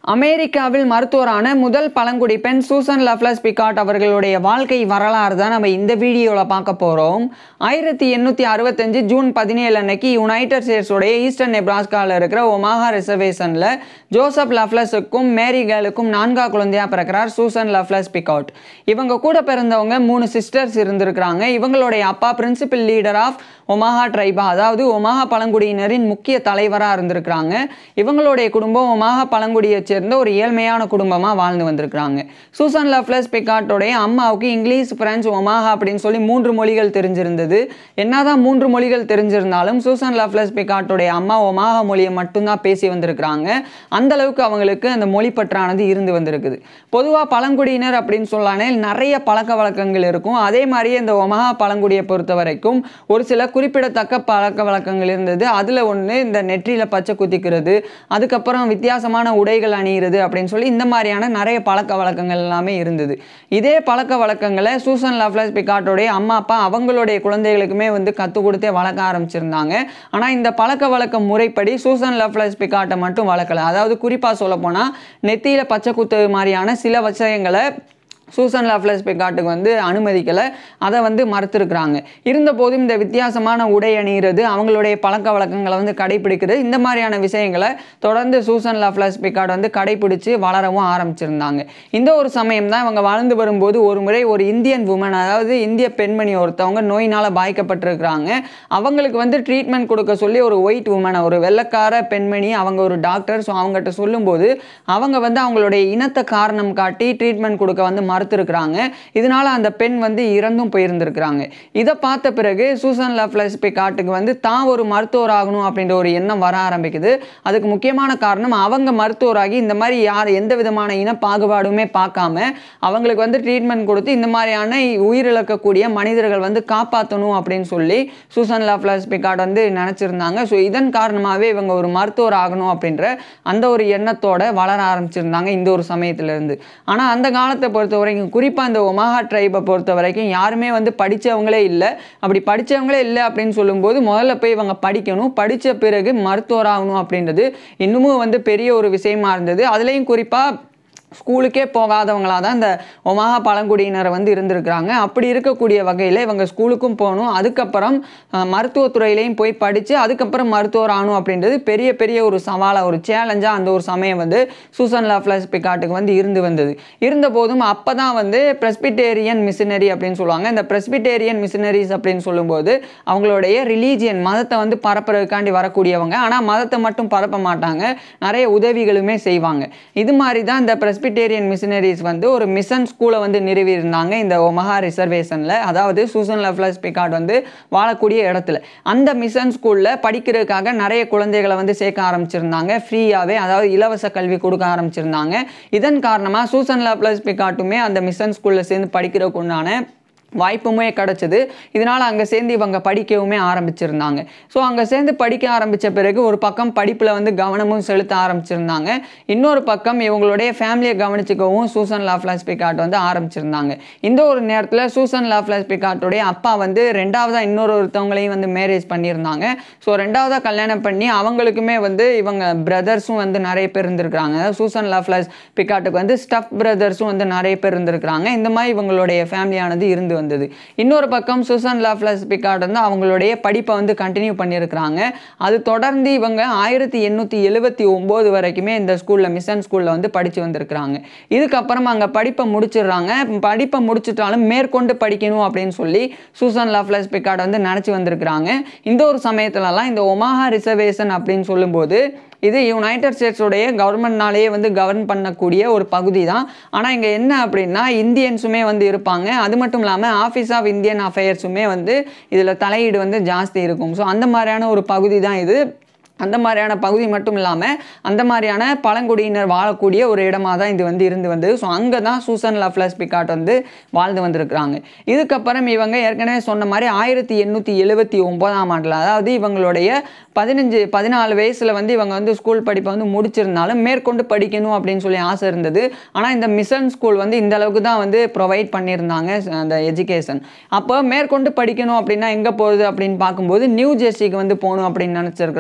அமெரிக்காவில் மருத்துவரான முதல் பழங்குடி பெண் சூசன் லஃப்லஸ் பிகாட் அவர்களுடைய வாழ்க்கை வரலாறு தான் நம்ம இந்த வீடியோவில் பார்க்க போகிறோம் ஆயிரத்தி எண்ணூற்றி அறுபத்தஞ்சு ஜூன் பதினேழு அன்னைக்கு யுனைடெட் ஸ்டேட்ஸோடைய ஈஸ்டர்ன் நெப்ராஸ்காவில் இருக்கிற ஒமாஹா ரிசர்வேஷனில் ஜோசப் லஃப்லஸுக்கும் மேரி கேலுக்கும் நான்கா குழந்தையாக பிறக்கிறார் சூசன் லஃப்லஸ் பிகாட் இவங்க கூட பிறந்தவங்க மூணு சிஸ்டர்ஸ் இருந்திருக்கிறாங்க இவங்களுடைய அப்பா பிரின்சிபல் லீடர் ஆஃப் ஒமாஹா ட்ரைபா அதாவது ஒமாஹா பழங்குடியினரின் முக்கிய தலைவராக இருந்திருக்கிறாங்க இவங்களுடைய குடும்பம் ஒமாஹா பழங்குடியை சேர்ந்த ஒரு ஏழ்மையான குடும்பமாக வாழ்ந்து வந்திருக்கிறாங்க சூசன் லஃப்லஸ் பிகாட்டோடைய அம்மாவுக்கு இங்கிலீஷ் பிரெஞ்சு ஒமாஹா அப்படின்னு சொல்லி மூன்று மொழிகள் தெரிஞ்சிருந்தது என்னதான் மூன்று மொழிகள் தெரிஞ்சிருந்தாலும் சூசன் லஃப்லஸ் பிகாட்டோடைய அம்மா ஒமாஹா மொழியை மட்டும்தான் பேசி வந்திருக்கிறாங்க அந்த அளவுக்கு அவங்களுக்கு அந்த மொழி பற்றானது இருந்து வந்திருக்குது பொதுவாக பழங்குடியினர் அப்படின்னு சொல்லானே நிறைய பழக்க வழக்கங்கள் இருக்கும் அதே மாதிரியே இந்த ஒமஹா பழங்குடியை பொறுத்த வரைக்கும் ஒரு சில குறிப்பிடத்தக்க பழக்க வழக்கங்கள் இருந்தது அதில் ஒன்று இந்த நெற்றியில் பச்சை குத்திக்கிறது அதுக்கப்புறம் வித்தியாசமான உடைகள் அணிகிறது அப்படின்னு சொல்லி இந்த மாதிரியான நிறைய பழக்க வழக்கங்கள் எல்லாமே இருந்தது இதே பழக்க வழக்கங்களை சூசன் லவ்லஸ் பிகாட்டோடைய அம்மா அப்பா அவங்களுடைய குழந்தைகளுக்குமே வந்து கற்றுக் கொடுத்தே வளர்க்க ஆரம்பிச்சிருந்தாங்க ஆனால் இந்த பழக்க வழக்க முறைப்படி சூசன் லவ்லஸ் பிகாட்டை மட்டும் வளர்க்கல அதாவது குறிப்பாக சொல்ல போனால் நெத்தியில் பச்சை குத்து மாதிரியான சில விஷயங்களை சூசன் லவ்லஸ் பிகாட்டுக்கு வந்து அனுமதிக்கலை அதை வந்து மறுத்திருக்கிறாங்க இருந்தபோதும் இந்த வித்தியாசமான உடை அணிகிறது அவங்களுடைய பழக்க வழக்கங்களை வந்து கடைபிடிக்கிறது இந்த மாதிரியான விஷயங்களை தொடர்ந்து சூசன் லவ்லஸ் பிகாட் வந்து கடைபிடிச்சு வளரவும் ஆரம்பிச்சிருந்தாங்க இந்த ஒரு சமயம் தான் இவங்க வளர்ந்து வரும்போது ஒரு முறை ஒரு இந்தியன் உமன் அதாவது இந்திய பெண்மணி ஒருத்தவங்க நோயினால் பாதிக்கப்பட்டிருக்கிறாங்க அவங்களுக்கு வந்து ட்ரீட்மெண்ட் கொடுக்க சொல்லி ஒரு ஒயிட் உமனை ஒரு வெள்ளக்கார பெண்மணி அவங்க ஒரு டாக்டர் ஸோ அவங்ககிட்ட சொல்லும்போது அவங்க வந்து அவங்களுடைய இனத்தை காரணம் காட்டி ட்ரீட்மெண்ட் கொடுக்க வந்து மறுத்திருக்கிறாங்க இதனால அந்த பெண் வந்து இறந்தும் போயிருந்திருக்கிறாங்க இதை பார்த்த பிறகு சூசன் லவ்லஸ் பிகாட்டுக்கு வந்து தான் ஒரு மருத்துவர் ஆகணும் அப்படின்ற ஒரு எண்ணம் வர ஆரம்பிக்குது அதுக்கு முக்கியமான காரணம் அவங்க மருத்துவராகி இந்த மாதிரி யார் எந்த விதமான இன பாகுபாடுமே பார்க்காம அவங்களுக்கு வந்து ட்ரீட்மெண்ட் கொடுத்து இந்த மாதிரியான உயிரிழக்கக்கூடிய மனிதர்கள் வந்து காப்பாற்றணும் அப்படின்னு சொல்லி சூசன் லவ்லஸ் பிகாட் வந்து நினச்சிருந்தாங்க ஸோ இதன் காரணமாகவே இவங்க ஒரு மருத்துவர் ஆகணும் அப்படின்ற அந்த ஒரு எண்ணத்தோட வளர ஆரம்பிச்சிருந்தாங்க இந்த ஒரு சமயத்திலிருந்து ஆனால் அந்த காலத்தை பொறுத்த வரைக்கும் குறிப்பாக இந்த ஒமாஹா ட்ரைபை பொறுத்த வரைக்கும் யாருமே வந்து படித்தவங்களே இல்லை அப்படி படித்தவங்களே இல்லை அப்படின்னு சொல்லும்போது முதல்ல போய் இவங்க படிக்கணும் படித்த பிறகு மருத்துவராகணும் அப்படின்றது இன்னமும் வந்து பெரிய ஒரு விஷயமா இருந்தது அதுலேயும் குறிப்பாக ஸ்கூலுக்கே போகாதவங்களாக தான் இந்த ஒமாஹா பழங்குடியினரை வந்து இருந்திருக்கிறாங்க அப்படி இருக்கக்கூடிய வகையில் இவங்க ஸ்கூலுக்கும் போகணும் அதுக்கப்புறம் அஹ், மருத்துவத்துறையிலையும் போய் படித்து அதுக்கப்புறம் மருத்துவர் ஆகணும் அப்படின்றது பெரிய பெரிய ஒரு சவாலாக ஒரு சேலஞ்சாக அந்த ஒரு சமயம் வந்து சூசன் லவ்லஸ் பிகாட்டுக்கு வந்து இருந்து வந்தது இருந்த போதும் அப்போ தான் வந்து பிரஸ்பிட்டேரியன் மிஷினரி அப்படின்னு சொல்லுவாங்க இந்த பிரஸ்பிட்டேரியன் மிஷினரிஸ் அப்படின்னு சொல்லும்போது அவங்களுடைய ரிலீஜியன் மதத்தை வந்து பரப்புறதுக்காண்டி வரக்கூடியவங்க ஆனால் மதத்தை மட்டும் பரப்ப மாட்டாங்க நிறைய உதவிகளுமே செய்வாங்க இது மாதிரி தான் இந்த பிரஸ்பிட்டேரியன் மிஷினரிஸ் வந்து ஒரு மிஷன் ஸ்கூலை வந்து நிறுவி இருந்தாங்க இந்த ஒமஹா ரிசர்வேஷனில் அதாவது சூசன் லவ்லஸ் பிகாட் வந்து வாழக்கூடிய இடத்துல அந்த மிஷன் ஸ்கூலில் படிக்கிறதுக்காக நிறைய குழந்தைகளை வந்து சேர்க்க ஆரம்பிச்சிருந்தாங்க ஃப்ரீயாகவே அதாவது இலவச கல்வி கொடுக்க ஆரம்பிச்சிருந்தாங்க இதன் காரணமாக சூசன் லவ்லஸ் பிகாட்டுமே அந்த மிஷன் ஸ்கூலில் சேர்ந்து படிக்கிறதுக்கு உண்டான வாய்ப்புமே கிடச்சிது இதனால் அங்கே சேர்ந்து இவங்க படிக்கவுமே ஆரம்பிச்சிருந்தாங்க ஸோ அங்கே சேர்ந்து படிக்க ஆரம்பித்த பிறகு ஒரு பக்கம் படிப்பில் வந்து கவனமும் செலுத்த ஆரம்பிச்சிருந்தாங்க இன்னொரு பக்கம் இவங்களுடைய ஃபேமிலியை கவனிச்சுக்கவும் சூசன் லாஃப்லாஸ் பிகாட் வந்து ஆரம்பிச்சிருந்தாங்க இந்த ஒரு நேரத்தில் சூசன் லாஃப்லாஸ் பிகாட்டோடைய அப்பா வந்து ரெண்டாவதாக இன்னொரு ஒருத்தவங்களையும் வந்து மேரேஜ் பண்ணியிருந்தாங்க ஸோ ரெண்டாவதாக கல்யாணம் பண்ணி அவங்களுக்குமே வந்து இவங்க பிரதர்ஸும் வந்து நிறைய பேர் இருந்திருக்கிறாங்க அதாவது சூசன் லாஃப்லாஸ் பிகாட்டுக்கு வந்து ஸ்டஃப் பிரதர்ஸும் வந்து நிறைய பேர் இருந்திருக்கிறாங்க இந்த மாதிரி இவங்களுடைய ஃபேமிலியானது இருந்து வந்தது இன்னொரு பக்கம் சூசன் லாஃப்லஸ் பிகாட் வந்து அவங்களுடைய படிப்பை வந்து கண்டினியூ பண்ணியிருக்கிறாங்க அது தொடர்ந்து இவங்க ஆயிரத்தி எண்ணூற்றி எழுபத்தி ஒம்பது வரைக்குமே இந்த ஸ்கூலில் மிஷன் ஸ்கூலில் வந்து படித்து வந்திருக்கிறாங்க இதுக்கப்புறம் அங்கே படிப்பை முடிச்சிடுறாங்க படிப்பை முடிச்சிட்டாலும் மேற்கொண்டு படிக்கணும் அப்படின்னு சொல்லி சூசன் லாஃப்லஸ் பிகாட் வந்து நினச்சி வந்திருக்கிறாங்க இந்த ஒரு சமயத்துலலாம் இந்த ஒமாஹா ரிசர்வேஷன் அப்படின்னு சொல்லும்போது இது யுனைடெட் ஸ்டேட்ஸோடைய கவர்மெண்ட்னாலேயே வந்து கவர்ன் பண்ணக்கூடிய ஒரு பகுதி தான் ஆனால் இங்கே என்ன அப்படின்னா இந்தியன்ஸுமே வந்து இருப்பாங்க அது மட்டும் இல்லாமல் ஆஃபீஸ் ஆஃப் இந்தியன் அஃபேர்ஸுமே வந்து இதில் தலையீடு வந்து ஜாஸ்தி இருக்கும் ஸோ அந்த மாதிரியான ஒரு பகுதி தான் இது அந்த மாதிரியான பகுதி மட்டும் இல்லாமல் அந்த மாதிரியான பழங்குடியினர் வாழக்கூடிய ஒரு இடமா தான் இது வந்து இருந்து வந்தது ஸோ அங்கே தான் சூசன் லவ்லஸ் பிகாட் வந்து வாழ்ந்து வந்திருக்கிறாங்க இதுக்கப்புறம் இவங்க ஏற்கனவே சொன்ன மாதிரி ஆயிரத்தி எண்ணூற்றி எழுபத்தி ஒம்போதாம் ஆண்டில் அதாவது இவங்களுடைய பதினஞ்சு பதினாலு வயசில் வந்து இவங்க வந்து ஸ்கூல் படிப்பை வந்து முடிச்சிருந்தாலும் மேற்கொண்டு படிக்கணும் அப்படின்னு சொல்லி ஆசை இருந்தது ஆனால் இந்த மிஷன் ஸ்கூல் வந்து இந்த அளவுக்கு தான் வந்து ப்ரொவைட் பண்ணியிருந்தாங்க அந்த எஜுகேஷன் அப்போ மேற்கொண்டு படிக்கணும் அப்படின்னா எங்கே போகுது அப்படின்னு பார்க்கும்போது நியூ ஜெர்சிக்கு வந்து போகணும் அப்படின்னு நினச்சிருக்கிறாங்க நியூ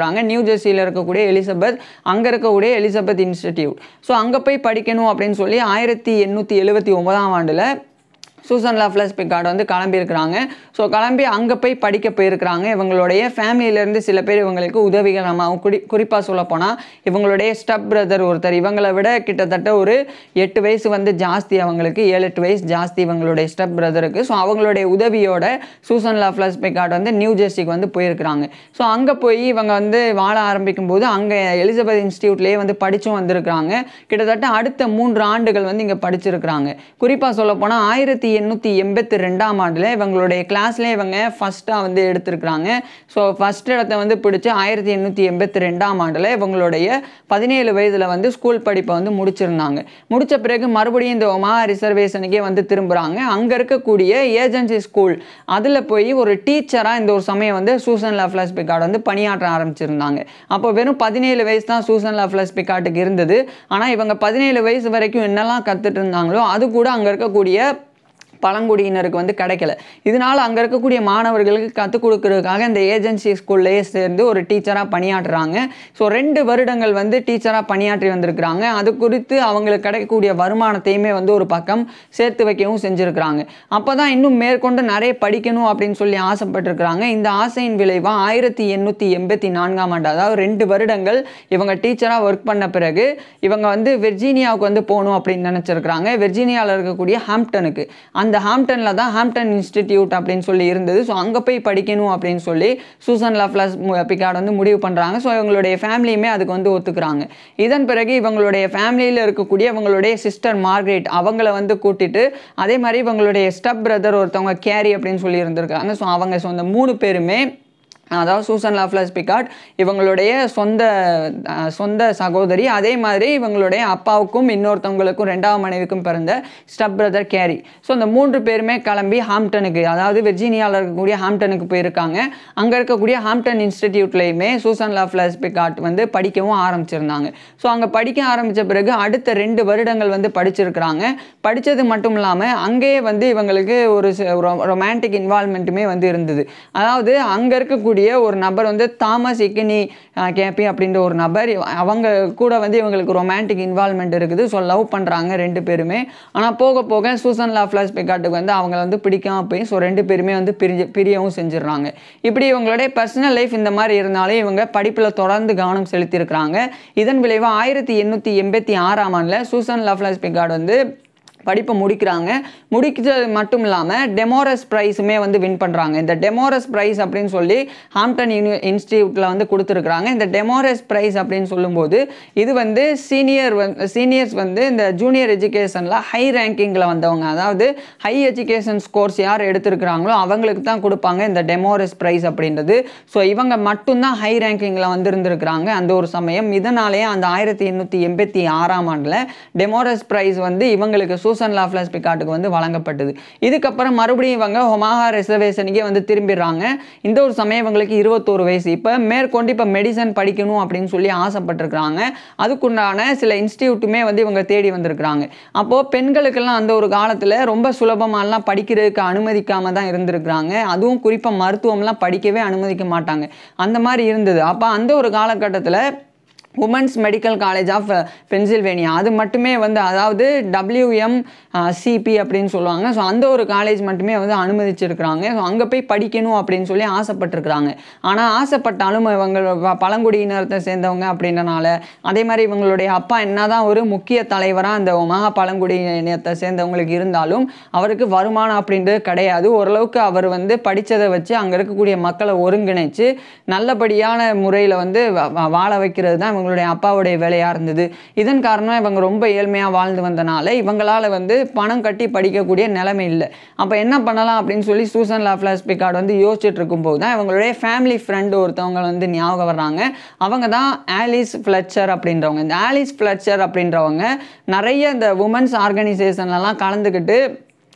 ஜெர்சியில் இருக்கக்கூடிய எலிசபெத் அங்கே இருக்கக்கூடிய எலிசபெத் இன்ஸ்டிடியூட் ஸோ அங்கே போய் படிக்கணும் அப்படின்னு சொல்லி ஆயிரத்தி எண்ணூற்றி எழுபத்தி ஒன்பதாம் ஆண்டில் சூசன் லவ்லஸ் பிக்கார்டு வந்து கிளம்பியிருக்கிறாங்க ஸோ கிளம்பி அங்கே போய் படிக்க போயிருக்கிறாங்க இவங்களுடைய ஃபேமிலியிலேருந்து சில பேர் இவங்களுக்கு உதவிகரமாக குறி குறிப்பாக சொல்லப்போனால் இவங்களுடைய ஸ்டப் பிரதர் ஒருத்தர் இவங்களை விட கிட்டத்தட்ட ஒரு எட்டு வயசு வந்து ஜாஸ்தி அவங்களுக்கு ஏழு எட்டு வயசு ஜாஸ்தி இவங்களுடைய ஸ்டப் பிரதருக்கு ஸோ அவங்களுடைய உதவியோட சூசன் லவ்லஸ் பிக்கார்டு வந்து நியூ ஜெர்சிக்கு வந்து போயிருக்கிறாங்க ஸோ அங்கே போய் இவங்க வந்து வாழ ஆரம்பிக்கும் போது அங்கே எலிசபெத் இன்ஸ்டியூட்லேயே வந்து படித்தும் வந்திருக்கிறாங்க கிட்டத்தட்ட அடுத்த மூன்று ஆண்டுகள் வந்து இங்கே படிச்சிருக்கிறாங்க குறிப்பாக சொல்லப்போனால் ஆயிரத்தி எண்ணூற்றி எண்பத்தி ரெண்டாம் ஆண்டில் இவங்களுடைய கிளாஸ்லேயே இவங்க ஃபஸ்ட்டாக வந்து எடுத்திருக்கிறாங்க ஸோ ஃபஸ்ட் இடத்த வந்து பிடிச்சி ஆயிரத்தி எண்ணூற்றி எண்பத்தி ரெண்டாம் ஆண்டில் இவங்களுடைய பதினேழு வயதில் வந்து ஸ்கூல் படிப்பை வந்து முடிச்சிருந்தாங்க முடித்த பிறகு மறுபடியும் இந்த ஒமா ரிசர்வேஷனுக்கே வந்து திரும்புகிறாங்க அங்கே இருக்கக்கூடிய ஏஜென்சி ஸ்கூல் அதில் போய் ஒரு டீச்சராக இந்த ஒரு சமயம் வந்து சூசன் லவ்லஸ் பிகார்டு வந்து பணியாற்ற ஆரம்பிச்சிருந்தாங்க அப்போ வெறும் பதினேழு வயசு தான் சூசன் லவ்லஸ் பிகார்ட்டுக்கு இருந்தது ஆனால் இவங்க பதினேழு வயசு வரைக்கும் என்னெல்லாம் கற்றுட்டு இருந்தாங்களோ அது கூட அங்கே இருக்கக்கூடிய பழங்குடியினருக்கு வந்து கிடைக்கல இதனால் அங்கே இருக்கக்கூடிய மாணவர்களுக்கு கற்றுக் கொடுக்கறதுக்காக இந்த ஏஜென்சி ஸ்கூல்லையே சேர்ந்து ஒரு டீச்சராக பணியாற்றுறாங்க ஸோ ரெண்டு வருடங்கள் வந்து டீச்சராக பணியாற்றி வந்திருக்கிறாங்க அது குறித்து அவங்களுக்கு கிடைக்கக்கூடிய வருமானத்தையுமே வந்து ஒரு பக்கம் சேர்த்து வைக்கவும் செஞ்சுருக்கிறாங்க அப்போ தான் இன்னும் மேற்கொண்டு நிறைய படிக்கணும் அப்படின்னு சொல்லி ஆசைப்பட்டிருக்கிறாங்க இந்த ஆசையின் விளைவாக ஆயிரத்தி எண்ணூற்றி எண்பத்தி நான்காம் ஆண்டு அதாவது ரெண்டு வருடங்கள் இவங்க டீச்சராக ஒர்க் பண்ண பிறகு இவங்க வந்து வெர்ஜீனியாவுக்கு வந்து போகணும் அப்படின்னு நினச்சிருக்கிறாங்க வெர்ஜீனியாவில் இருக்கக்கூடிய ஹாம்ப்டனுக்கு அந்த ஹாம்ப்டனில் தான் ஹாம்ப்டன் இன்ஸ்டிடியூட் அப்படின்னு சொல்லி இருந்தது ஸோ அங்கே போய் படிக்கணும் அப்படின்னு சொல்லி சூசன் லவ்லஸ் பிகார்டு வந்து முடிவு பண்ணுறாங்க ஸோ இவங்களுடைய ஃபேமிலியுமே அதுக்கு வந்து ஒத்துக்கிறாங்க இதன் பிறகு இவங்களுடைய ஃபேமிலியில் இருக்கக்கூடிய இவங்களுடைய சிஸ்டர் மார்க்ரெட் அவங்கள வந்து கூட்டிட்டு அதே மாதிரி இவங்களுடைய ஸ்டப் பிரதர் ஒருத்தவங்க கேரி அப்படின்னு சொல்லி இருந்திருக்காங்க ஸோ அவங்க ஸோ அந்த மூணு பேருமே அதாவது சூசன் லாஃப்லஸ் பிகாட் இவங்களுடைய சொந்த அஹ், சொந்த சகோதரி அதே மாதிரி இவங்களுடைய அப்பாவுக்கும் இன்னொருத்தவங்களுக்கும் ரெண்டாவது மனைவிக்கும் பிறந்த ஸ்டப் பிரதர் கேரி ஸோ அந்த மூன்று பேருமே கிளம்பி ஹாம்ப்டனுக்கு அதாவது வெர்ஜீனியாவில் இருக்கக்கூடிய ஹாம்ப்டனுக்கு போயிருக்காங்க அங்கே இருக்கக்கூடிய ஹாம்ப்டன் இன்ஸ்டிடியூட்லேயுமே சூசன் லாஃப்லஸ் பிகாட் வந்து படிக்கவும் ஆரம்பிச்சிருந்தாங்க ஸோ அங்கே படிக்க ஆரம்பித்த பிறகு அடுத்த ரெண்டு வருடங்கள் வந்து படிச்சிருக்கிறாங்க படித்தது மட்டும் இல்லாமல் அங்கேயே வந்து இவங்களுக்கு ஒரு ரொமான்டிக் இன்வால்மெண்ட்டுமே வந்து இருந்தது அதாவது அங்கே இருக்கக்கூடிய ஒரு நபர் வந்து தாமஸ் இக்கினி கேபி அப்படின்ற ஒரு நபர் இவ- அவங்க கூட வந்து இவங்களுக்கு ரொமான்டிக் இன்வால்மெண்ட் இருக்குது ஸோ லவ் பண்ணுறாங்க ரெண்டு பேருமே ஆனால் போக போக சூசன் லாஃப்லாஸ் பெக்காட்டுக்கு வந்து அவங்கள வந்து பிடிக்காம போய் ஸோ ரெண்டு பேருமே வந்து பிரிய பிரியவும் செஞ்சிடுறாங்க இப்படி இவங்களுடைய பர்சனல் லைஃப் இந்த மாதிரி இருந்தாலே இவங்க படிப்பில் தொடர்ந்து கவனம் செலுத்தியிருக்கிறாங்க இதன் விளைவாக ஆயிரத்தி எண்ணூற்றி எண்பத்தி ஆறாம் ஆண்டில் சூசன் லவ்லாஸ் பிகார்டு வந்து படிப்பை முடிக்கிறாங்க முடிக்கிறது மட்டும் இல்லாமல் டெமோரஸ் ப்ரைஸுமே வந்து வின் பண்ணுறாங்க இந்த டெமோரஸ் ப்ரைஸ் அப்படின்னு சொல்லி ஹாம்டன் யூனி இன்ஸ்டியூட்டில் வந்து கொடுத்துருக்குறாங்க இந்த டெமோரஸ் ப்ரைஸ் அப்படின்னு சொல்லும்போது இது வந்து சீனியர் வந்து சீனியர்ஸ் வந்து இந்த ஜூனியர் எஜுகேஷனில் ஹை ரேங்கிங்கில் வந்தவங்க அதாவது ஹை எஜுகேஷன் ஸ்கோர்ஸ் யார் எடுத்திருக்கிறாங்களோ அவங்களுக்கு தான் கொடுப்பாங்க இந்த டெமோரஸ் ப்ரைஸ் அப்படின்றது ஸோ இவங்க மட்டும்தான் ஹை ரேங்கிங்கில் வந்திருந்திருக்கிறாங்க அந்த ஒரு சமயம் இதனாலேயே அந்த ஆயிரத்தி எண்ணூற்றி எண்பத்தி ஆறாம் ஆண்டில் டெமோரஸ் ப்ரைஸ் வந்து இவங்களுக்கு சூசன் லாஃப்லஸ் பிகாட்டுக்கு வந்து வழங்கப்பட்டது இதுக்கப்புறம் மறுபடியும் இவங்க ஒமாஹா ரிசர்வேஷனுக்கே வந்து திரும்பிடுறாங்க இந்த ஒரு சமயம் இவங்களுக்கு இருபத்தோரு வயசு இப்போ மேற்கொண்டு இப்போ மெடிசன் படிக்கணும் அப்படின்னு சொல்லி ஆசைப்பட்டிருக்கிறாங்க அதுக்குண்டான சில இன்ஸ்டியூட்டுமே வந்து இவங்க தேடி வந்திருக்கிறாங்க அப்போது பெண்களுக்கெல்லாம் அந்த ஒரு காலத்தில் ரொம்ப சுலபமாலாம் படிக்கிறதுக்கு அனுமதிக்காம தான் இருந்திருக்கிறாங்க அதுவும் குறிப்பாக மருத்துவம்லாம் படிக்கவே அனுமதிக்க மாட்டாங்க அந்த மாதிரி இருந்தது அப்போ அந்த ஒரு காலகட்டத்தில் women's medical college of Pennsylvania அது மட்டுமே வந்து அதாவது டபிள்யூஎம் சிபி அப்படின்னு சொல்லுவாங்க ஸோ அந்த ஒரு காலேஜ் மட்டுமே வந்து அனுமதிச்சிருக்கிறாங்க ஸோ அங்கே போய் படிக்கணும் அப்படின்னு சொல்லி ஆசைப்பட்டிருக்கிறாங்க ஆனால் ஆசைப்பட்டாலும் இவங்க வ- பழங்குடியினத்தை சேர்ந்தவங்க அப்படின்றனால அதே மாதிரி இவங்களுடைய அப்பா என்னதான் ஒரு முக்கிய தலைவராக அந்த மகா பழங்குடியினத்தை சேர்ந்தவங்களுக்கு இருந்தாலும் அவருக்கு வருமானம் அப்படின்றது கிடையாது ஓரளவுக்கு அவர் வந்து படித்ததை வச்சு அங்கே இருக்கக்கூடிய மக்களை ஒருங்கிணைச்சு நல்லபடியான முறையில் வந்து வ- வ- வாழ வைக்கிறது தான் இவங்களுடைய அப்பாவுடைய வேலையாக இருந்தது இதன் காரணமாக இவங்க ரொம்ப ஏழ்மையாக வாழ்ந்து வந்தனால இவங்களால் வந்து பணம் கட்டி படிக்கக்கூடிய நிலைமை இல்லை அப்போ என்ன பண்ணலாம் அப்படின்னு சொல்லி சூசன் லாஃப்லாஸ் பிகார்டு வந்து யோசிச்சுட்டு இருக்கும்போது தான் இவங்களுடைய ஃபேமிலி ஃப்ரெண்டு ஒருத்தவங்க வந்து ஞாபகம் வர்றாங்க அவங்க தான் ஆலிஸ் ஃப்ளச்சர் அப்படின்றவங்க இந்த ஆலிஸ் ஃப்ளச்சர் அப்படின்றவங்க நிறைய இந்த உமன்ஸ் ஆர்கனைசேஷன்லலாம் கலந்துக்கிட்டு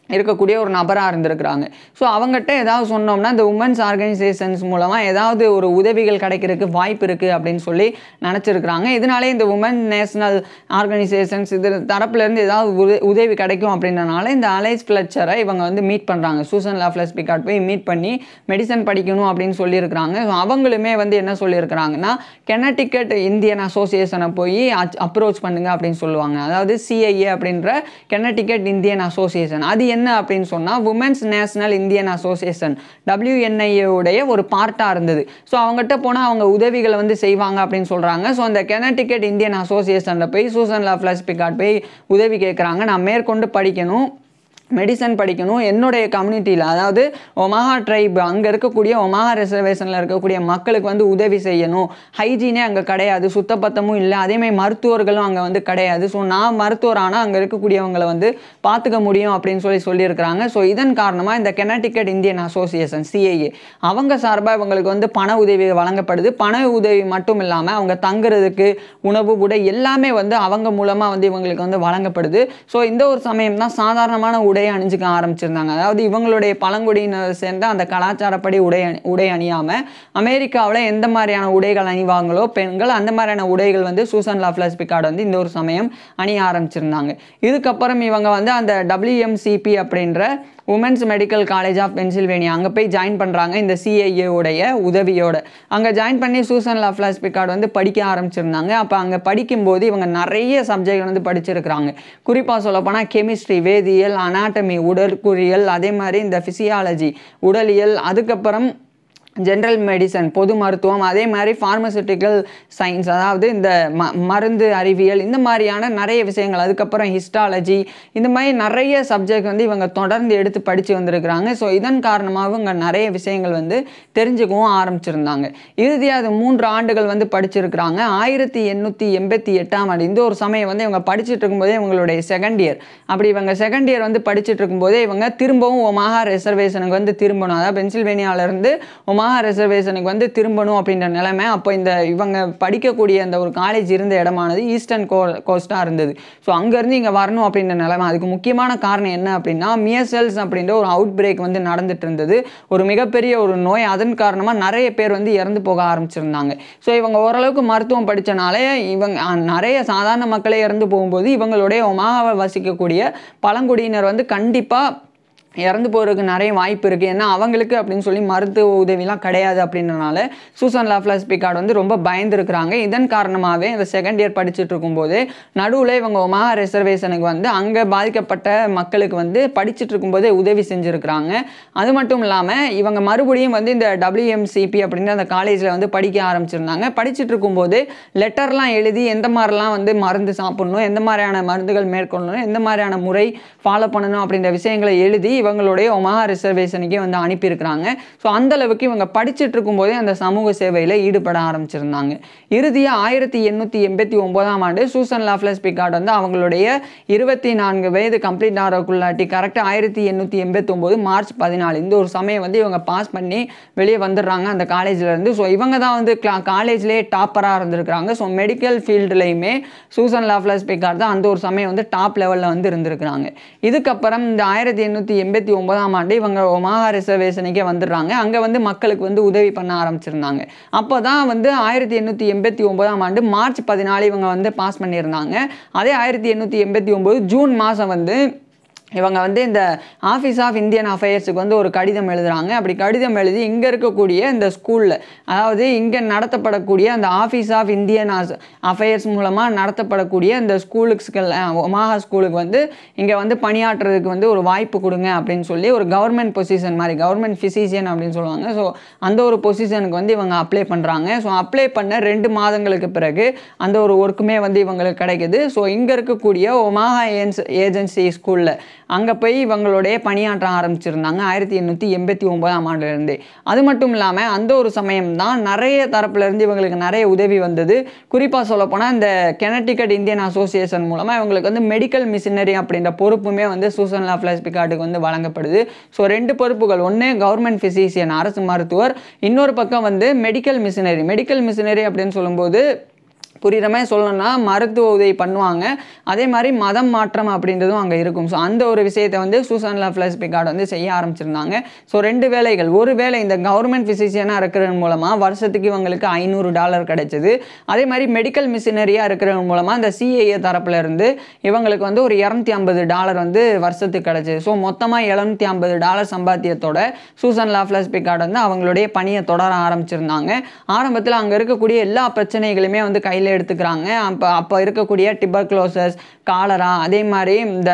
இருக்கக்கூடிய ஒரு நபராக இருந்திருக்கிறாங்க ஸோ அவங்ககிட்ட ஏதாவது சொன்னோம்னா இந்த உமன்ஸ் ஆர்கனைசேஷன்ஸ் மூலமாக ஏதாவது ஒரு உதவிகள் கிடைக்கிறதுக்கு வாய்ப்பு இருக்குது அப்படின்னு சொல்லி நினச்சிருக்கிறாங்க இதனாலே இந்த உமன் நேஷனல் ஆர்கனைசேஷன்ஸ் இது தரப்புலேருந்து ஏதாவது உத உதவி கிடைக்கும் அப்படின்றனால இந்த அலைஸ் ஃப்ளச்சரை இவங்க வந்து மீட் பண்ணுறாங்க சூசன் லாஃப்லஸ் பிகாட் போய் மீட் பண்ணி மெடிசன் படிக்கணும் அப்படின்னு சொல்லியிருக்கிறாங்க ஸோ அவங்களுமே வந்து என்ன சொல்லியிருக்கிறாங்கன்னா கெனடிக்கட் இந்தியன் அசோசியேஷனை போய் அப்ரோச் பண்ணுங்க அப்படின்னு சொல்லுவாங்க அதாவது சிஐஏ அப்படின்ற கெனடிக்கட் இந்தியன் அசோசியேஷன் அது என்ன அப்படின்னு சொன்னால் women's national Indian association WNIA உடைய ஒரு பார்ட்டாக இருந்தது ஸோ அவங்ககிட்ட போனால் அவங்க உதவிகளை வந்து செய்வாங்க அப்படின்னு சொல்கிறாங்க ஸோ அந்த கெனடிக்கட் இந்தியன் அசோசியேஷனில் போய் சூசன் லாஃப்லஸ் பிகாட் போய் உதவி கேட்குறாங்க நான் மேற்கொண்டு படிக்கணும் மெடிசன் படிக்கணும் என்னுடைய கம்யூனிட்டியில் அதாவது ஒமாஹா ட்ரைப் அங்கே இருக்கக்கூடிய ஒமாஹா ரிசர்வேஷனில் இருக்கக்கூடிய மக்களுக்கு வந்து உதவி செய்யணும் ஹைஜீனே அங்கே கிடையாது சுத்தபத்தமும் இல்லை அதேமாதிரி மருத்துவர்களும் அங்கே வந்து கிடையாது ஸோ நான் மருத்துவர் ஆனால் அங்கே இருக்கக்கூடியவங்களை வந்து பார்த்துக்க முடியும் அப்படின்னு சொல்லி சொல்லியிருக்கிறாங்க ஸோ இதன் காரணமாக இந்த கெனடிக்கட் இந்தியன் அசோசியேஷன் சிஐஏ அவங்க சார்பாக இவங்களுக்கு வந்து பண உதவி வழங்கப்படுது பண உதவி மட்டும் இல்லாமல் அவங்க தங்குறதுக்கு உணவு உடை எல்லாமே வந்து அவங்க மூலமாக வந்து இவங்களுக்கு வந்து வழங்கப்படுது ஸோ இந்த ஒரு சமயம் தான் சாதாரணமான உடை உடையை அணிஞ்சுக்க ஆரம்பிச்சிருந்தாங்க அதாவது இவங்களுடைய பழங்குடியினர் சேர்ந்த அந்த கலாச்சாரப்படி உடை அணி உடை அணியாமல் அமெரிக்காவில் எந்த மாதிரியான உடைகள் அணிவாங்களோ பெண்கள் அந்த மாதிரியான உடைகள் வந்து சூசன் லாஃப்லஸ் பிகார்டு வந்து இந்த ஒரு சமயம் அணிய ஆரம்பிச்சிருந்தாங்க இதுக்கப்புறம் இவங்க வந்து அந்த டபிள்யூஎம்சிபி அப்படின்ற women's medical college of Pennsylvania அங்கே போய் ஜாயின் பண்ணுறாங்க இந்த சிஐஏ உடைய உதவியோட அங்கே ஜாயின் பண்ணி சூசன் லாஃப்லாஸ் பிகார்டு வந்து படிக்க ஆரம்பிச்சிருந்தாங்க அப்போ அங்கே படிக்கும்போது இவங்க நிறைய சப்ஜெக்ட் வந்து படிச்சிருக்கிறாங்க குறிப்பாக சொல்லப்போனால் கெமிஸ்ட்ரி வேதியியல் அனாட்டமி உடற்குறியல் அதே மாதிரி இந்த ஃபிசியாலஜி உடலியல் அதுக்கப்புறம் ஜென்ரல் மெடிசன் பொது மருத்துவம் அதே மாதிரி ஃபார்மசூட்டிக்கல் சயின்ஸ் அதாவது இந்த ம மருந்து அறிவியல் இந்த மாதிரியான நிறைய விஷயங்கள் அதுக்கப்புறம் ஹிஸ்டாலஜி இந்த மாதிரி நிறைய சப்ஜெக்ட் வந்து இவங்க தொடர்ந்து எடுத்து படித்து வந்திருக்கிறாங்க ஸோ இதன் காரணமாக இவங்க நிறைய விஷயங்கள் வந்து தெரிஞ்சுக்கவும் ஆரம்பிச்சிருந்தாங்க இறுதியாக அது மூன்று ஆண்டுகள் வந்து படிச்சிருக்கிறாங்க ஆயிரத்தி எண்ணூற்றி எண்பத்தி எட்டாம் ஆண்டு இந்த ஒரு சமயம் வந்து இவங்க படிச்சுட்டு இருக்கும்போதே இவங்களுடைய செகண்ட் இயர் அப்படி இவங்க செகண்ட் இயர் வந்து படிச்சுட்டு இருக்கும்போதே இவங்க திரும்பவும் ஒமாஹா ரிசர்வேஷனுக்கு வந்து திரும்பணும் அதாவது பென்சில்வேனியாவிலேருந்து ஒமாஹா ரிசர்வேஷனுக்கு வந்து திரும்பணும் அப்படின்ற நிலைமை அப்போ இந்த இவங்க படிக்கக்கூடிய அந்த ஒரு காலேஜ் இருந்த இடமானது ஈஸ்டர்ன் கோ கோஸ்ட்டாக இருந்தது ஸோ அங்கேருந்து இங்கே வரணும் அப்படின்ற நிலைமை அதுக்கு முக்கியமான காரணம் என்ன அப்படின்னா மியசெல்ஸ் அப்படின்ற ஒரு அவுட் பிரேக் வந்து நடந்துட்டு இருந்தது ஒரு மிகப்பெரிய ஒரு நோய் அதன் காரணமாக நிறைய பேர் வந்து இறந்து போக ஆரம்பிச்சிருந்தாங்க ஸோ இவங்க ஓரளவுக்கு மருத்துவம் படித்தனாலே இவங்க அஹ், நிறைய சாதாரண மக்களே இறந்து போகும்போது இவங்களுடைய ஒமாவை வசிக்கக்கூடிய பழங்குடியினர் வந்து கண்டிப்பாக இறந்து போகிறதுக்கு நிறைய வாய்ப்பு இருக்குது ஏன்னா அவங்களுக்கு அப்படின்னு சொல்லி மருத்துவ உதவிலாம் கிடையாது அப்படின்றனால சூசன் லாஃப்லாஸ் பிகார்டு வந்து ரொம்ப பயந்துருக்கிறாங்க இதன் காரணமாகவே இந்த செகண்ட் இயர் படிச்சுட்டு இருக்கும்போது நடுவில் இவங்க ஒமாஹா ரிசர்வேஷனுக்கு வந்து அங்கே பாதிக்கப்பட்ட மக்களுக்கு வந்து படிச்சுட்டு இருக்கும்போதே உதவி செஞ்சுருக்கிறாங்க அது மட்டும் இல்லாமல் இவங்க மறுபடியும் வந்து இந்த டபிள்யூஎம்சிபி அப்படின்ற அந்த காலேஜில் வந்து படிக்க ஆரம்பிச்சிருந்தாங்க படிச்சுட்டு இருக்கும்போது லெட்டர்லாம் எழுதி எந்த மாதிரிலாம் வந்து மருந்து சாப்பிடணும் எந்த மாதிரியான மருந்துகள் மேற்கொள்ளணும் எந்த மாதிரியான முறை ஃபாலோ பண்ணணும் அப்படின்ற விஷயங்களை எழுதி இவங்களுடைய ஒமாஹா ரிசர்வேஷனுக்கே வந்து அனுப்பியிருக்கிறாங்க ஸோ அந்த அளவுக்கு இவங்க படிச்சுட்டு இருக்கும்போதே அந்த சமூக சேவையில் ஈடுபட ஆரம்பிச்சிருந்தாங்க இறுதியாக ஆயிரத்தி எண்ணூற்றி எண்பத்தி ஒம்போதாம் ஆண்டு சூசன் லாஃப்லஸ் பிகார்ட் வந்து அவங்களுடைய இருபத்தி நான்கு வயது கம்ப்ளீட் ஆகிறக்குள்ளாட்டி கரெக்டாக ஆயிரத்தி எண்ணூற்றி எண்பத்தொம்போது மார்ச் பதினாலு இந்த ஒரு சமயம் வந்து இவங்க பாஸ் பண்ணி வெளியே வந்துடுறாங்க அந்த காலேஜில் இருந்து ஸோ இவங்க தான் வந்து கிளா காலேஜ்லேயே டாப்பராக இருந்திருக்கிறாங்க ஸோ மெடிக்கல் ஃபீல்டுலையுமே சூசன் லாஃப்லஸ் பிகார்ட் தான் அந்த ஒரு சமயம் வந்து டாப் லெவலில் வந்து இருந்திருக்கிறாங்க இதுக்கப்புறம் இந்த ஆயிரத்தி எண்ணூற்றி எண்பத்தி ஒன்பதாம் ஆண்டு இவங்க ஒமாஹா ரிசர்வேஷனுக்கே வந்துடுறாங்க அங்கே வந்து மக்களுக்கு வந்து உதவி பண்ண ஆரம்பிச்சிருந்தாங்க அப்போ தான் வந்து ஆயிரத்தி எண்ணூற்றி எண்பத்தி ஒன்பதாம் ஆண்டு மார்ச் பதினாலு இவங்க வந்து பாஸ் பண்ணியிருந்தாங்க அதே ஆயிரத்தி எண்ணூற்றி எண்பத்தி ஒம்பது ஜூன் மாதம் வந்து இவங்க வந்து இந்த ஆஃபீஸ் ஆஃப் இந்தியன் அஃபேர்ஸுக்கு வந்து ஒரு கடிதம் எழுதுறாங்க அப்படி கடிதம் எழுதி இங்கே இருக்கக்கூடிய இந்த ஸ்கூலில் அதாவது இங்கே நடத்தப்படக்கூடிய அந்த ஆஃபீஸ் ஆஃப் இந்தியன் அஃபேர்ஸ் மூலமாக நடத்தப்படக்கூடிய இந்த ஸ்கூலுக்கு ஒமாஹா ஸ்கூலுக்கு வந்து இங்கே வந்து பணியாற்றுறதுக்கு வந்து ஒரு வாய்ப்பு கொடுங்க அப்படின்னு சொல்லி ஒரு கவர்மெண்ட் பொசிஷன் மாதிரி கவர்மெண்ட் ஃபிசிஷியன் அப்படின்னு சொல்லுவாங்க ஸோ அந்த ஒரு பொசிஷனுக்கு வந்து இவங்க அப்ளை பண்ணுறாங்க ஸோ அப்ளை பண்ண ரெண்டு மாதங்களுக்கு பிறகு அந்த ஒரு ஒர்க்குமே வந்து இவங்களுக்கு கிடைக்குது ஸோ இங்கே இருக்கக்கூடிய ஒமாஹா ஏன்ஸ் ஏஜென்சி ஸ்கூலில் அங்கே போய் இவங்களுடைய பணியாற்ற ஆரம்பிச்சிருந்தாங்க ஆயிரத்தி எண்ணூற்றி எண்பத்தி ஒன்பதாம் ஆண்டுலேருந்தே அது மட்டும் இல்லாமல் அந்த ஒரு சமயம் தான் நிறைய தரப்புலேருந்து இவங்களுக்கு நிறைய உதவி வந்தது குறிப்பாக சொல்லப்போனால் இந்த கெனடிக்கட் இந்தியன் அசோசியேஷன் மூலமாக இவங்களுக்கு வந்து மெடிக்கல் மிஷினரி அப்படின்ற பொறுப்புமே வந்து சூசன் லாஃப்லாஸ் பிகார்டுக்கு வந்து வழங்கப்படுது ஸோ ரெண்டு பொறுப்புகள் ஒன்று கவர்மெண்ட் ஃபிசிஷியன் அரசு மருத்துவர் இன்னொரு பக்கம் வந்து மெடிக்கல் மிஷினரி மெடிக்கல் மிஷினரி அப்படின்னு சொல்லும்போது புரிகிற மாதிரி சொல்லணும்னா மருத்துவ உதவி பண்ணுவாங்க அதே மாதிரி மதம் மாற்றம் அப்படின்றதும் அங்கே இருக்கும் ஸோ அந்த ஒரு விஷயத்தை வந்து சூசன் லவ்லஸ் பிகார்டு வந்து செய்ய ஆரம்பிச்சிருந்தாங்க ஸோ ரெண்டு வேலைகள் ஒரு வேலை இந்த கவர்மெண்ட் ஃபிசிஷியனாக இருக்கிறது மூலமாக வருஷத்துக்கு இவங்களுக்கு ஐநூறு டாலர் கிடைச்சது அதே மாதிரி மெடிக்கல் மிஷினரியாக இருக்கிறது மூலமாக இந்த சிஏஏ தரப்புல இருந்து இவங்களுக்கு வந்து ஒரு இரநூத்தி ஐம்பது டாலர் வந்து வருஷத்துக்கு கிடைச்சது ஸோ மொத்தமாக எழுநூத்தி ஐம்பது டாலர் சம்பாத்தியத்தோட சூசன் லாஃப்லஸ் பிகார்டு வந்து அவங்களுடைய பணியை தொடர ஆரம்பிச்சிருந்தாங்க ஆரம்பத்தில் அங்கே இருக்கக்கூடிய எல்லா பிரச்சனைகளுமே வந்து கையில் எடுத்துக்கிறாங்க அப்போ அப்போ இருக்கக்கூடிய டிபர்க்ளோசஸ் காலரா அதே மாதிரி இந்த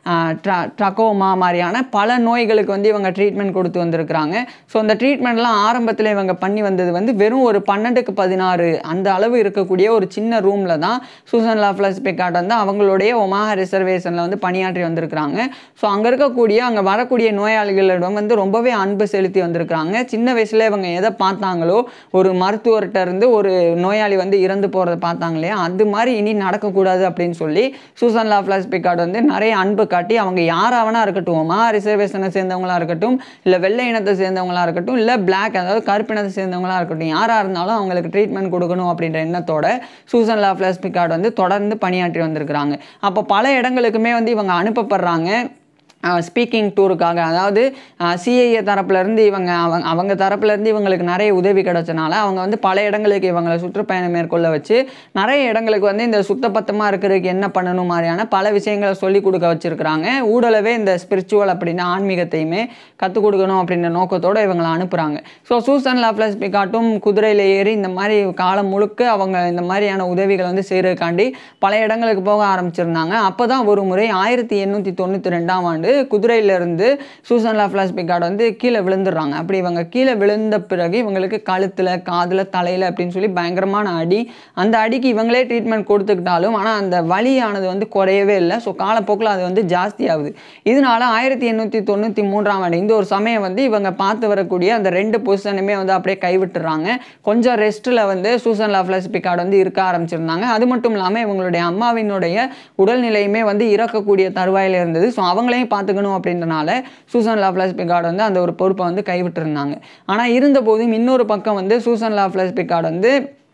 ட்ரகோமா மாதிரியான பல நோய்களுக்கு வந்து இவங்க ட்ரீட்மெண்ட் கொடுத்து வந்திருக்கிறாங்க ஸோ அந்த ட்ரீட்மெண்ட்லாம் ஆரம்பத்தில் இவங்க பண்ணி வந்தது வந்து வெறும் ஒரு பன்னெண்டுக்கு பதினாறு அந்த அளவு இருக்கக்கூடிய ஒரு சின்ன ரூமில் தான் சூசன் லாஃப்லஸ் பெக்காட் வந்து அவங்களுடைய ஒமாஹா ரிசர்வேஷனில் வந்து பணியாற்றி வந்திருக்கிறாங்க ஸோ அங்கே இருக்கக்கூடிய அங்கே வரக்கூடிய நோயாளிகளிடம் வந்து ரொம்பவே அன்பு செலுத்தி வந்திருக்கிறாங்க சின்ன வயசில் இவங்க எதை பார்த்தாங்களோ ஒரு மருத்துவர்கிட்ட இருந்து ஒரு நோயாளி வந்து இறந்து போகிறத பார்த்தாங்க இல்லையா அது மாதிரி இனி நடக்கக்கூடாது அப்படின்னு சொல்லி சூசன் லாஃப்லாஸ் பிகார்டு வந்து நிறைய அன்பு காட்டி அவங்க யாராவனா இருக்கட்டும் ஒமா ரிசர்வேஷனை சேர்ந்தவங்களா இருக்கட்டும் இல்லை வெள்ளை இனத்தை சேர்ந்தவங்களா இருக்கட்டும் இல்லை பிளாக் அதாவது கருப்பினத்தை சேர்ந்தவங்களா இருக்கட்டும் யாராக இருந்தாலும் அவங்களுக்கு ட்ரீட்மெண்ட் கொடுக்கணும் அப்படின்ற எண்ணத்தோட சூசன் லாஃப்லாஸ் பிகார்டு வந்து தொடர்ந்து பணியாற்றி வந்திருக்கிறாங்க அப்போ பல இடங்களுக்குமே வந்து இவங்க அனுப்பப்படுறாங்க ஸ்பீக்கிங் டூருக்காக அதாவது சிஐஏ தரப்புலேருந்து இவங்க அவங்க அவங்க தரப்புலேருந்து இவங்களுக்கு நிறைய உதவி கிடைச்சனால அவங்க வந்து பல இடங்களுக்கு இவங்களை சுற்றுப்பயணம் மேற்கொள்ள வச்சு நிறைய இடங்களுக்கு வந்து இந்த சுத்தபத்தமாக இருக்கிறதுக்கு என்ன பண்ணணும் மாதிரியான பல விஷயங்களை சொல்லிக் கொடுக்க வச்சுருக்கிறாங்க ஊடலவே இந்த ஸ்பிரிச்சுவல் அப்படின்னு ஆன்மீகத்தையுமே கற்றுக் கொடுக்கணும் அப்படின்ற நோக்கத்தோடு இவங்களை அனுப்புகிறாங்க ஸோ சூசன் லாப்லஸ் பிகாட்டும் குதிரையில் ஏறி இந்த மாதிரி காலம் முழுக்க அவங்க இந்த மாதிரியான உதவிகளை வந்து செய்கிறதுக்காண்டி பல இடங்களுக்கு போக ஆரம்பிச்சிருந்தாங்க அப்போ தான் ஒரு முறை ஆயிரத்தி எண்ணூற்றி தொண்ணூற்றி ரெண்டாம் ஆண்டு குதிரையிலேருந்து சூசன் லாஃப்லாஸ் பிகார்டு வந்து கீழே விழுந்துடுறாங்க அப்படி இவங்க கீழே விழுந்த பிறகு இவங்களுக்கு கழுத்தில் காதில் தலையில் அப்படின்னு சொல்லி பயங்கரமான அடி அந்த அடிக்கு இவங்களே ட்ரீட்மெண்ட் கொடுத்துக்கிட்டாலும் ஆனால் அந்த வலியானது வந்து குறையவே இல்லை ஸோ காலப்போக்கில் அது வந்து ஜாஸ்தி ஆகுது இதனால ஆயிரத்தி எண்ணூற்றி தொண்ணூற்றி மூன்றாம் ஆண்டு இந்த ஒரு சமயம் வந்து இவங்க பார்த்து வரக்கூடிய அந்த ரெண்டு பொசிஷனுமே வந்து அப்படியே கைவிட்டுறாங்க கொஞ்சம் ரெஸ்ட்டில் வந்து சூசன் லாஃப்லஸ் பிகார்டு வந்து இருக்க ஆரம்பிச்சிருந்தாங்க அது மட்டும் இல்லாமல் இவங்களுடைய அம்மாவினுடைய உடல்நிலையுமே வந்து இறக்கக்கூடிய தருவாயில் இருந்தது ஸோ அவங்களையும் பார்த்துக்கணும் அப்படின்றனால சூசன் லாஃப்லஸ் பிகார்டு வந்து அந்த ஒரு பொறுப்பை வந்து கைவிட்டிருந்தாங்க ஆனால் இருந்த போதும் இன்னொரு பக்கம் வந்து சூசன் லாஃப்லஸ் பிகார்டு வந்து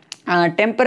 டெம்பர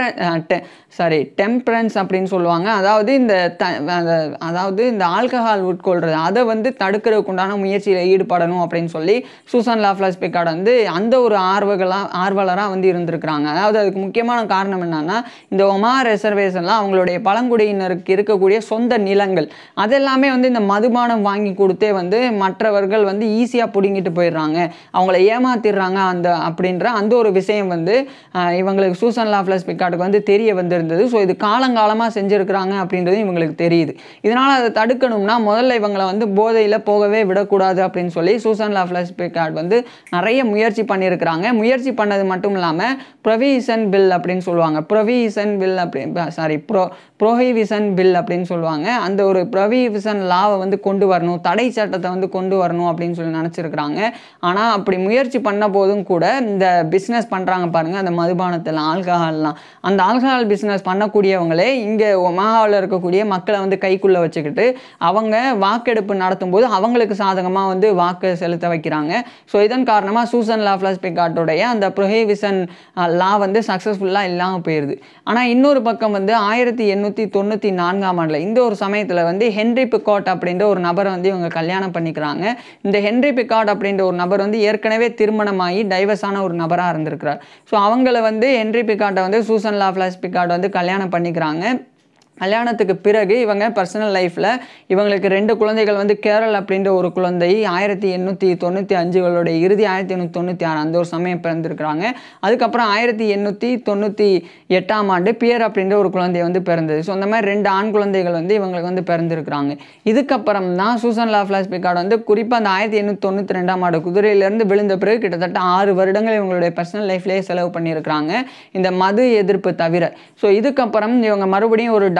சாரி டெம்பரன்ஸ் அப்படின்னு சொல்லுவாங்க அதாவது இந்த த அந்த- அதாவது இந்த ஆல்கஹால் உட்கொள்றது அதை வந்து தடுக்கிறதுக்கு உண்டான முயற்சியில் ஈடுபடணும் அப்படின்னு சொல்லி சூசன் லாஃப்லாஸ் பிகார்டு வந்து அந்த ஒரு ஆர்வகளாக ஆர்வலராக வந்து இருந்திருக்கிறாங்க அதாவது அதுக்கு முக்கியமான காரணம் என்னன்னா இந்த ஒமா ரிசர்வேஷன்லாம் அவங்களுடைய பழங்குடியினருக்கு இருக்கக்கூடிய சொந்த நிலங்கள் அதெல்லாமே வந்து இந்த மதுபானம் வாங்கி கொடுத்தே வந்து மற்றவர்கள் வந்து ஈஸியாக பிடுங்கிட்டு போயிடுறாங்க அவங்கள ஏமாத்திடுறாங்க அந்த அப்படின்ற அந்த ஒரு விஷயம் வந்து ஆஹ், இவங்களுக்கு சூசன் லாஃப்லஸ் பிக்காட்டுக்கு வந்து தெரிய வந்திருந்தது ஸோ இது காலங்காலமாக செஞ்சுருக்கிறாங்க அப்படின்றது இவங்களுக்கு தெரியுது இதனால் அதை தடுக்கணும்னா முதல்ல இவங்களை வந்து போதையில் போகவே விடக்கூடாது அப்படின்னு சொல்லி சூசன் லாஃப்லஸ் பிக்காட் வந்து நிறைய முயற்சி பண்ணியிருக்கிறாங்க முயற்சி பண்ணது மட்டும் இல்லாமல் ப்ரொவிஷன் பில் அப்படின்னு சொல்லுவாங்க ப்ரொவிஷன் பில் அப்படி சாரி ப்ரோ ப்ரோஹிவிஷன் பில் அப்படின்னு சொல்லுவாங்க அந்த ஒரு ப்ரொவிஷன் லாவை வந்து கொண்டு வரணும் தடை சட்டத்தை வந்து கொண்டு வரணும் அப்படின்னு சொல்லி நினச்சிருக்கிறாங்க ஆனால் அப்படி முயற்சி பண்ண போதும் கூட இந்த பிஸ்னஸ் பண்ணுறாங்க பாருங்கள் அந்த மதுபானத்தில் ஆல்கஹால்லாம் அந்த ஆல்கஹால் பிஸ்னஸ் பண்ணக்கூடியவங்களே இங்கே ஒமாகாவில் இருக்கக்கூடிய மக்களை வந்து கைக்குள்ளே வச்சுக்கிட்டு அவங்க வாக்கெடுப்பு நடத்தும் போது அவங்களுக்கு சாதகமாக வந்து வாக்கு செலுத்த வைக்கிறாங்க ஸோ இதன் காரணமாக சூசன் லாஃப்லாஸ் பிகாட்டோடைய அந்த ப்ரொஹிபிஷன் லா வந்து சக்ஸஸ்ஃபுல்லாக இல்லாமல் போயிடுது ஆனால் இன்னொரு பக்கம் வந்து ஆயிரத்தி எண்ணூற்றி தொண்ணூற்றி நான்காம் ஆண்டில் இந்த ஒரு சமயத்தில் வந்து ஹென்ரி பிகாட் அப்படின்ற ஒரு நபரை வந்து இவங்க கல்யாணம் பண்ணிக்கிறாங்க இந்த ஹென்ரி பிகாட் அப்படின்ற ஒரு நபர் வந்து ஏற்கனவே திருமணமாகி டைவர்ஸான ஒரு நபராக இருந்திருக்கிறார் ஸோ அவங்கள வந்து ஹென்ரி பிகாட்டை வந்து சூசன் லாஃப்லாஸ் பிகாட் வந்து கல்யாணம் பண்ணிக்கிறாங்க கல்யாணத்துக்கு பிறகு இவங்க பர்சனல் லைஃப்பில் இவங்களுக்கு ரெண்டு குழந்தைகள் வந்து கேரள் அப்படின்ற ஒரு குழந்தை ஆயிரத்தி எண்ணூற்றி தொண்ணூற்றி அஞ்சுகளுடைய இறுதி ஆயிரத்தி எண்ணூற்றி தொண்ணூற்றி ஆறு அந்த ஒரு சமயம் பிறந்திருக்கிறாங்க அதுக்கப்புறம் ஆயிரத்தி எண்ணூற்றி தொண்ணூற்றி எட்டாம் ஆண்டு பியர் அப்படின்ற ஒரு குழந்தை வந்து பிறந்தது ஸோ அந்த மாதிரி ரெண்டு ஆண் குழந்தைகள் வந்து இவங்களுக்கு வந்து பிறந்திருக்கிறாங்க இதுக்கப்புறம் தான் சூசன் லாஃப்லாஸ் பிகார்டு வந்து குறிப்பாக அந்த ஆயிரத்தி எண்ணூற்றி தொண்ணூற்றி ரெண்டாம் ஆண்டு குதிரையிலேருந்து விழுந்த பிறகு கிட்டத்தட்ட ஆறு வருடங்கள் இவங்களுடைய பர்சனல் லைஃப்லேயே செலவு பண்ணியிருக்கிறாங்க இந்த மது எதிர்ப்பு தவிர ஸோ இதுக்கப்புறம் இவங்க மறுபடியும் ஒரு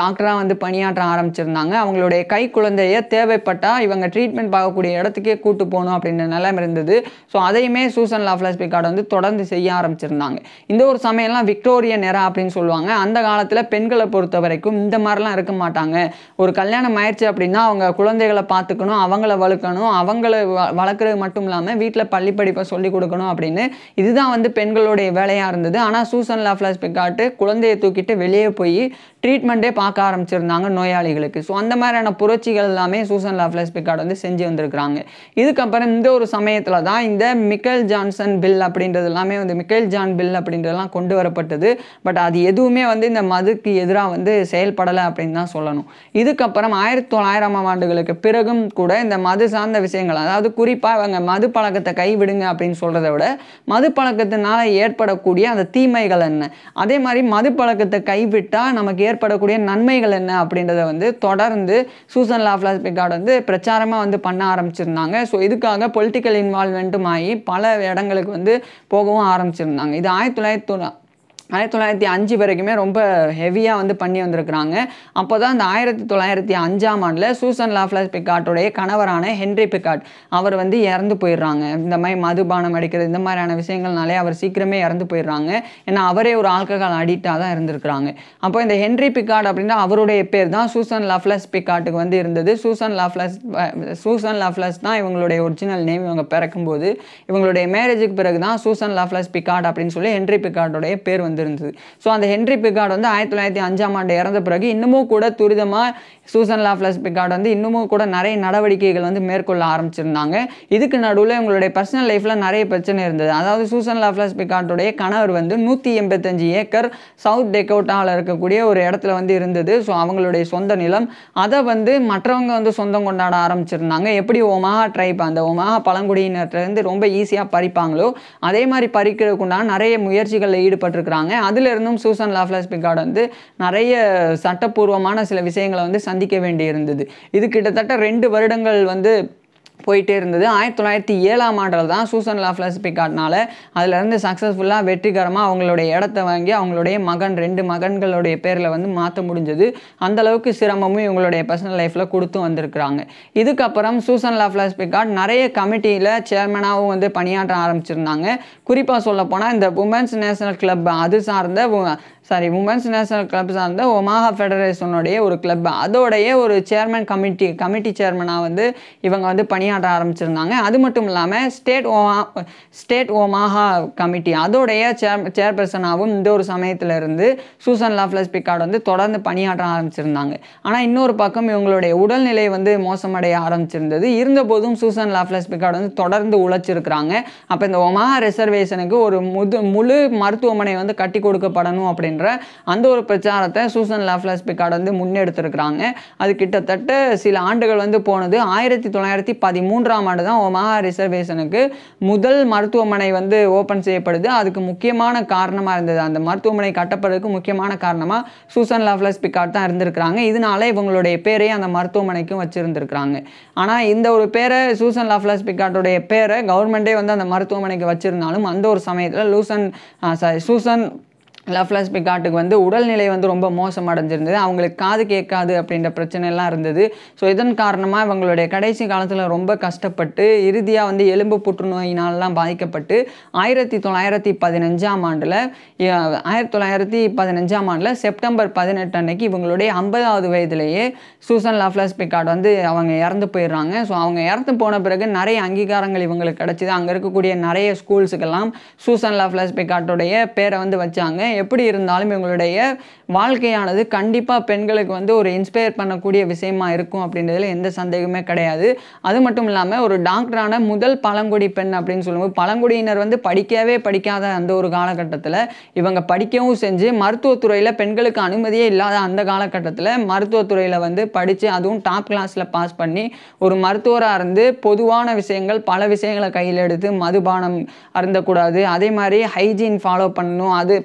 டாக்டராக வந்து பணியாற்ற ஆரம்பிச்சிருந்தாங்க அவங்களுடைய கை குழந்தைய தேவைப்பட்டால் இவங்க ட்ரீட்மெண்ட் பார்க்கக்கூடிய இடத்துக்கே கூட்டு போகணும் அப்படின்ற நிலைமை இருந்தது ஸோ அதையுமே சூசன் லாஃப்லஸ் பிகார்டு வந்து தொடர்ந்து செய்ய ஆரம்பிச்சிருந்தாங்க இந்த ஒரு சமயம்லாம் விக்டோரியன் நேரா அப்படின்னு சொல்லுவாங்க அந்த காலத்தில் பெண்களை பொறுத்த வரைக்கும் இந்த மாதிரிலாம் இருக்க மாட்டாங்க ஒரு கல்யாணம் ஆயிடுச்சு அப்படின்னா அவங்க குழந்தைகளை பார்த்துக்கணும் அவங்கள வளர்க்கணும் அவங்கள வ- வளர்க்குறது மட்டும் இல்லாமல் வீட்டில் பள்ளி படிப்பை சொல்லிக் கொடுக்கணும் அப்படின்னு இதுதான் வந்து பெண்களுடைய வேலையாக இருந்தது ஆனால் சூசன் லாஃப்லஸ் பிகாட்டு குழந்தையை தூக்கிட்டு வெளியே போய் ட்ரீட்மெண்ட்டே பார்க்க ஆரம்பிச்சிருந்தாங்க நோயாளிகளுக்கு ஸோ அந்த மாதிரியான புரட்சிகள் எல்லாமே சூசன் லாஃப்லஸ் பிகார்டு வந்து செஞ்சு வந்திருக்கிறாங்க இதுக்கப்புறம் இந்த ஒரு சமயத்தில் தான் இந்த மிக்கேல் ஜான்சன் பில் அப்படின்றது எல்லாமே வந்து மிக்கேல் ஜான் பில் அப்படின்றதெல்லாம் கொண்டு வரப்பட்டது பட் அது எதுவுமே வந்து இந்த மதுக்கு எதிராக வந்து செயல்படலை அப்படின்னு தான் சொல்லணும் இதுக்கப்புறம் ஆயிரத்தி தொள்ளாயிரம் ஆண்டுகளுக்கு பிறகும் கூட இந்த மது சார்ந்த விஷயங்கள் அதாவது குறிப்பாக இவங்க மது பழக்கத்தை கைவிடுங்க அப்படின்னு சொல்கிறத விட மது பழக்கத்தினால ஏற்படக்கூடிய அந்த தீமைகள் என்ன அதே மாதிரி மது பழக்கத்தை கைவிட்டால் நமக்கு ஏற்படக்கூடிய நன்மைகள் என்ன அப்படின்றத வந்து தொடர்ந்து சூசன் லாஃப்லாஸ் பிகார்டு வந்து பிரச்சாரமாக வந்து பண்ண ஆரம்பிச்சிருந்தாங்க ஸோ இதுக்காக பொலிட்டிக்கல் இன்வால்மெண்ட்டும் ஆகி பல இடங்களுக்கு வந்து போகவும் ஆரம்பிச்சிருந்தாங்க இது ஆயிரத்தி தொள்ளாயிரத்தி தொண்ணூ- ஆயிரத்தி தொள்ளாயிரத்தி அஞ்சு வரைக்குமே ரொம்ப ஹெவியாக வந்து பண்ணி வந்திருக்கிறாங்க அப்போ தான் இந்த ஆயிரத்தி தொள்ளாயிரத்தி அஞ்சாம் ஆண்டில் சூசன் லாஃப்லஸ் பிக்காட்டோடைய கணவரான ஹென்ரி பிக்காட் அவர் வந்து இறந்து போயிடுறாங்க இந்த மாதிரி மதுபானம் அடிக்கிறது இந்த மாதிரியான விஷயங்கள்னாலே அவர் சீக்கிரமே இறந்து போயிடுறாங்க ஏன்னா அவரே ஒரு ஆல்கஹால் அடிக்டாக தான் இருந்திருக்கிறாங்க அப்போ இந்த ஹென்ரி பிக்காட் அப்படின்னா அவருடைய பேர் தான் சூசன் லாஃப்லஸ் பிக்காட்டுக்கு வந்து இருந்தது சூசன் லாஃப்லஸ் சூசன் லாஃப்லஸ் தான் இவங்களுடைய ஒரிஜினல் நேம் இவங்க பிறக்கும்போது இவங்களுடைய மேரேஜுக்கு பிறகு தான் சூசன் லாஃப்லஸ் பிக்காட் அப்படின்னு சொல்லி ஹென்ரி பிக்கார்டோடைய பேர் வந்திருந்தது ஸோ அந்த ஹென்ரி பிக்கார்டு வந்து ஆயிரத்தி தொள்ளாயிரத்தி அஞ்சாம் ஆண்டு இறந்த பிறகு இன்னமும் கூட துரிதமாக சூசன் லாஃப்லஸ் பிக்கார்டு வந்து இன்னமும் கூட நிறைய நடவடிக்கைகள் வந்து மேற்கொள்ள ஆரம்பிச்சிருந்தாங்க இதுக்கு நடுவில் இவங்களுடைய பர்சனல் லைஃப்பில் நிறைய பிரச்சனை இருந்தது அதாவது சூசன் லாஃப்லஸ் பிக்கார்டோடைய கணவர் வந்து நூற்றி எண்பத்தஞ்சு ஏக்கர் சவுத் டெக்கோட்டாவில் இருக்கக்கூடிய ஒரு இடத்துல வந்து இருந்தது ஸோ அவங்களுடைய சொந்த நிலம் அதை வந்து மற்றவங்க வந்து சொந்தம் கொண்டாட ஆரம்பிச்சிருந்தாங்க எப்படி ஒமாஹா ட்ரைப் அந்த ஒமாஹா பழங்குடியினர்லேருந்து ரொம்ப ஈஸியாக பறிப்பாங்களோ அதே மாதிரி பறிக்கிறதுக்கு உண்டான நிறைய முயற்சிகளில் ஈடுபட்டிருக்கிறாங்க அதுல இருந்தும் சூசன் லாஃப்லஸ் பிகார்டு வந்து நிறைய சட்டப்பூர்வமான சில விஷயங்களை வந்து சந்திக்க வேண்டியிருந்தது இது கிட்டத்தட்ட ரெண்டு வருடங்கள் வந்து போயிட்டே இருந்தது ஆயிரத்தி தொள்ளாயிரத்தி ஏழாம் ஆண்டில் தான் சூசன் லாஃப்லஸ் பிகாட்னால அதுலேருந்து சக்ஸஸ்ஃபுல்லாக வெற்றிகரமாக அவங்களுடைய இடத்த வாங்கி அவங்களுடைய மகன் ரெண்டு மகன்களுடைய பேரில் வந்து மாற்ற முடிஞ்சது அந்த அளவுக்கு சிரமமும் இவங்களுடைய பர்சனல் லைஃப்பில் கொடுத்து வந்திருக்கிறாங்க இதுக்கப்புறம் சூசன் லாஃப்லஸ் பிகாட் நிறைய கமிட்டியில் சேர்மனாகவும் வந்து பணியாற்ற ஆரம்பிச்சிருந்தாங்க குறிப்பாக சொல்ல போனால் இந்த உமன்ஸ் நேஷனல் கிளப் அது சார்ந்த சாரி உமன்ஸ் நேஷனல் கிளப் சார்ந்த ஒமாஹா ஃபெடரேஷனுடைய ஒரு கிளப் அதோடைய ஒரு சேர்மன் கமிட்டி கமிட்டி சேர்மனாக வந்து இவங்க வந்து பணியாற்ற ஆரம்பிச்சிருந்தாங்க அது மட்டும் இல்லாமல் ஸ்டேட் ஓமா ஸ்டேட் ஒமாஹா கமிட்டி அதோடைய சேர் சேர்பர்சனாகவும் இந்த ஒரு சமயத்தில் இருந்து சூசன் லாஃப்லஸ் பிக்கார்டு வந்து தொடர்ந்து பணியாற்ற ஆரம்பிச்சிருந்தாங்க ஆனால் இன்னொரு பக்கம் இவங்களுடைய உடல்நிலை வந்து மோசமடைய ஆரம்பிச்சிருந்தது இருந்தபோதும் சூசன் லாஃப்லஸ் பிக்கார்டு வந்து தொடர்ந்து உழைச்சிருக்கிறாங்க அப்போ இந்த ஒமாஹா ரிசர்வேஷனுக்கு ஒரு முது முழு மருத்துவமனை வந்து கட்டி கொடுக்கப்படணும் அப்படின்ற அந்த ஒரு பிரச்சாரத்தை சூசன் லாஃப்லஸ் பிக்கார்டு வந்து முன்னெடுத்திருக்கிறாங்க அது கிட்டத்தட்ட சில ஆண்டுகள் வந்து போனது ஆயிரத்தி தொள்ளாயிரத்தி பதிமூன்றாம் ஆண்டு தான் ஒமாஹா ரிசர்வேஷனுக்கு முதல் மருத்துவமனை வந்து ஓப்பன் செய்யப்படுது அதுக்கு முக்கியமான காரணமாக இருந்தது அந்த மருத்துவமனை கட்டப்படுறதுக்கு முக்கியமான காரணமாக சூசன் லாஃப்லஸ் பிக்கார்ட் தான் இருந்திருக்கிறாங்க இதனால இவங்களுடைய பேரை அந்த மருத்துவமனைக்கும் வச்சிருந்திருக்கிறாங்க ஆனால் இந்த ஒரு பேரை சூசன் லாஃப்லஸ் பிக்கார்ட்டோடைய பேரை கவர்மெண்ட்டே வந்து அந்த மருத்துவமனைக்கு வச்சிருந்தாலும் அந்த ஒரு சமயத்தில் லூசன் சாரி சூசன் லஃப்லஸ் பிகாட்டுக்கு வந்து உடல்நிலை வந்து ரொம்ப மோசம் அடைஞ்சிருந்தது அவங்களுக்கு காது கேட்காது அப்படின்ற பிரச்சனை எல்லாம் இருந்தது ஸோ இதன் காரணமாக இவங்களுடைய கடைசி காலத்தில் ரொம்ப கஷ்டப்பட்டு இறுதியாக வந்து எலும்பு புற்றுநோயினாலலாம் பாதிக்கப்பட்டு ஆயிரத்தி தொள்ளாயிரத்தி பதினஞ்சாம் ஆண்டில் ஆயிரத்தி தொள்ளாயிரத்தி பதினஞ்சாம் ஆண்டில் செப்டம்பர் பதினெட்டு அன்னைக்கு இவங்களுடைய ஐம்பதாவது வயதிலேயே சூசன் லாஃப்லஸ் பிகாட் வந்து அவங்க இறந்து போயிடுறாங்க ஸோ அவங்க இறந்து போன பிறகு நிறைய அங்கீகாரங்கள் இவங்களுக்கு கிடைச்சிது அங்கே இருக்கக்கூடிய நிறைய ஸ்கூல்ஸுக்கெல்லாம் சூசன் லாஃப்லஸ் பிகாட்டோடைய பேரை வந்து வச்சாங்க எப்படி இருந்தாலும் இவங்களுடைய வாழ்க்கையானது கண்டிப்பாக பெண்களுக்கு வந்து ஒரு இன்ஸ்பயர் பண்ணக்கூடிய விஷயமா இருக்கும் அப்படின்றதுல எந்த சந்தேகமே கிடையாது அது மட்டும் இல்லாமல் ஒரு டாக்டரான முதல் பழங்குடி பெண் அப்படின்னு சொல்லும்போது பழங்குடியினர் வந்து படிக்கவே படிக்காத அந்த ஒரு காலகட்டத்தில் இவங்க படிக்கவும் செஞ்சு மருத்துவத்துறையில் பெண்களுக்கு அனுமதியே இல்லாத அந்த காலகட்டத்தில் மருத்துவத்துறையில் வந்து படித்து அதுவும் டாப் கிளாஸில் பாஸ் பண்ணி ஒரு மருத்துவராக இருந்து பொதுவான விஷயங்கள் பல விஷயங்களை கையில் எடுத்து மதுபானம் அருந்தக்கூடாது அதே மாதிரி ஹைஜீன் ஃபாலோ பண்ணணும் அது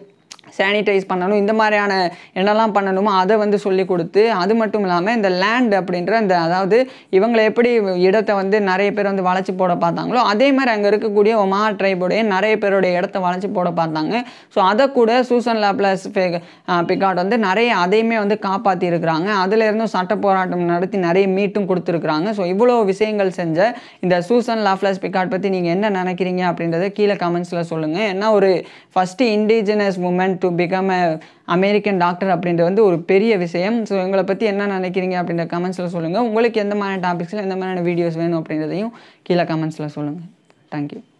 சானிடைஸ் பண்ணணும் இந்த மாதிரியான என்னெல்லாம் பண்ணணுமோ அதை வந்து சொல்லி கொடுத்து அது மட்டும் இல்லாமல் இந்த லேண்ட் அப்படின்ற அந்த அதாவது இவங்களை எப்படி இடத்த வந்து நிறைய பேர் வந்து வளைச்சி போட பார்த்தாங்களோ அதே மாதிரி அங்கே இருக்கக்கூடிய ஒமா ட்ரைபுடைய நிறைய பேருடைய இடத்த வளைச்சி போட பார்த்தாங்க ஸோ அதை கூட சூசன் லாப்லஸ் பிகாட் வந்து நிறைய அதையுமே வந்து காப்பாற்றி இருக்கிறாங்க அதுல இருந்தும் சட்ட போராட்டம் நடத்தி நிறைய மீட்டும் கொடுத்துருக்குறாங்க ஸோ இவ்வளோ விஷயங்கள் செஞ்ச இந்த சூசன் லாஃப்லஸ் பிகாட் பற்றி நீங்கள் என்ன நினைக்கிறீங்க அப்படின்றத கீழே கமெண்ட்ஸில் சொல்லுங்கள் ஏன்னா ஒரு first indigenous moment to become a American doctor அப்படின்றது வந்து ஒரு பெரிய விஷயம் ஸோ எங்களை பற்றி என்ன நினைக்கிறீங்க அப்படின்ற கமெண்ட்ஸில் சொல்லுங்கள் உங்களுக்கு எந்த மாதிரியான டாபிக்ஸில் எந்த மாதிரியான வீடியோஸ் வேணும் அப்படின்றதையும் கீழே கமெண்ட்ஸில் சொல்லுங்கள் தேங்க்யூ